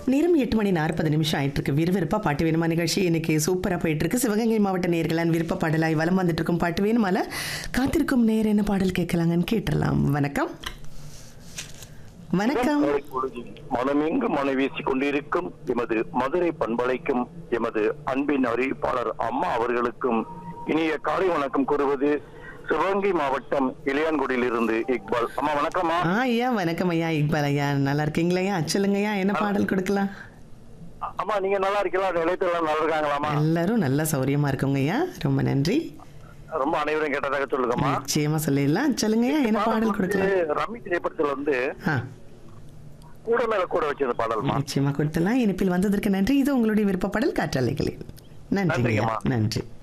நேரம் எட்டு மணி நாற்பது நிமிஷம் ஆயிட்டு இருக்கு விறுவிறுப்பா பாட்டு வேணுமா நிகழ்ச்சி இன்னைக்கு சூப்பரா போயிட்டு இருக்கு சிவகங்கை மாவட்ட நேர்களான் விருப்ப பாடலாய் வலம் வந்துட்டு இருக்கும் பாட்டு வேணுமால காத்திருக்கும் நேர் என்ன பாடல் கேட்கலாங்கன்னு கேட்டுடலாம் வணக்கம் வணக்கம் காலை பொழுதில் மனமெங்கு மனை வீசிக் கொண்டிருக்கும் எமது மதுரை பண்பலைக்கும் எமது அன்பின் அறிவிப்பாளர் அம்மா அவர்களுக்கும் இனிய காலை வணக்கம் கூறுவது சிவகங்கை மாவட்டம் இளையான்குடியிலிருந்து இக்பால் அம்மா வணக்கம்மா ஆ ஐயா வணக்கம் ஐயா இக்பால் ஐயா நல்லா இருக்கீங்களா ஐயா சொல்லுங்க ஐயா என்ன பாடல் கொடுக்கலாம் அம்மா நீங்க நல்லா இருக்கலாம் நிலையத்தெல்லாம் நல்லா இருக்காங்களாமா எல்லாரும் நல்ல சௌரியமா இருக்குங்க ஐயா ரொம்ப நன்றி ரொம்ப அனைவரும் கேட்டதாக சொல்லுங்கம்மா நிச்சயமா சொல்லிடலாம் சொல்லுங்க ஐயா என்ன பாடல் கொடுக்கலாம் ரம்மி திரைப்படத்துல வந்து ஆ கூட மேல கூட வச்சிருந்த பாடல்மா நிச்சயமா கொடுத்தலாம் இனிப்பில் வந்ததற்கு நன்றி இது உங்களுடைய விருப்ப பாடல் காற்றாலைகளில் நன்றி ஐயா நன்றிங்கம்மா. நன்றி